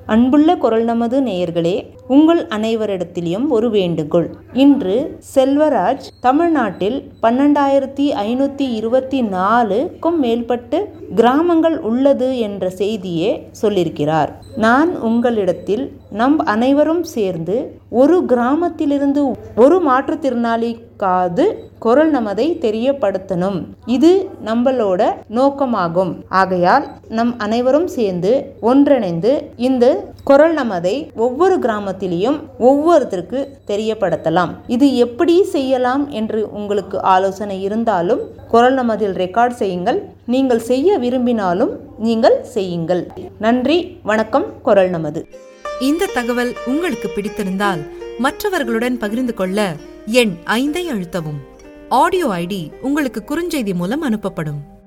அன்புள்ள குரல் நமது நேயர்களே உங்கள் அனைவரிடத்திலும் ஒரு வேண்டுகோள் இன்று செல்வராஜ் தமிழ்நாட்டில் பன்னெண்டாயிரத்தி ஐநூற்றி இருபத்தி நாலுக்கும் மேற்பட்டு கிராமங்கள் உள்ளது என்ற செய்தியே சொல்லியிருக்கிறார் நான் உங்களிடத்தில் நம் அனைவரும் சேர்ந்து ஒரு கிராமத்திலிருந்து ஒரு மாற்றுத்திறனாளிக்காவது குரல் நமதை தெரியப்படுத்தணும் இது நம்மளோட நோக்கமாகும் ஆகையால் நம் அனைவரும் சேர்ந்து ஒன்றிணைந்து இந்த குரல் நமதை ஒவ்வொரு கிராமத்திலையும் ஒவ்வொருத்தருக்கு தெரியப்படுத்தலாம் இது எப்படி செய்யலாம் என்று உங்களுக்கு ஆலோசனை இருந்தாலும் குரல் நமதில் ரெக்கார்ட் செய்யுங்கள் நீங்கள் செய்ய விரும்பினாலும் நீங்கள் செய்யுங்கள் நன்றி வணக்கம் குரல் நமது இந்த தகவல் உங்களுக்கு பிடித்திருந்தால் மற்றவர்களுடன் பகிர்ந்து கொள்ள எண் ஐந்தை அழுத்தவும் ஆடியோ ஐடி உங்களுக்கு குறுஞ்செய்தி மூலம் அனுப்பப்படும்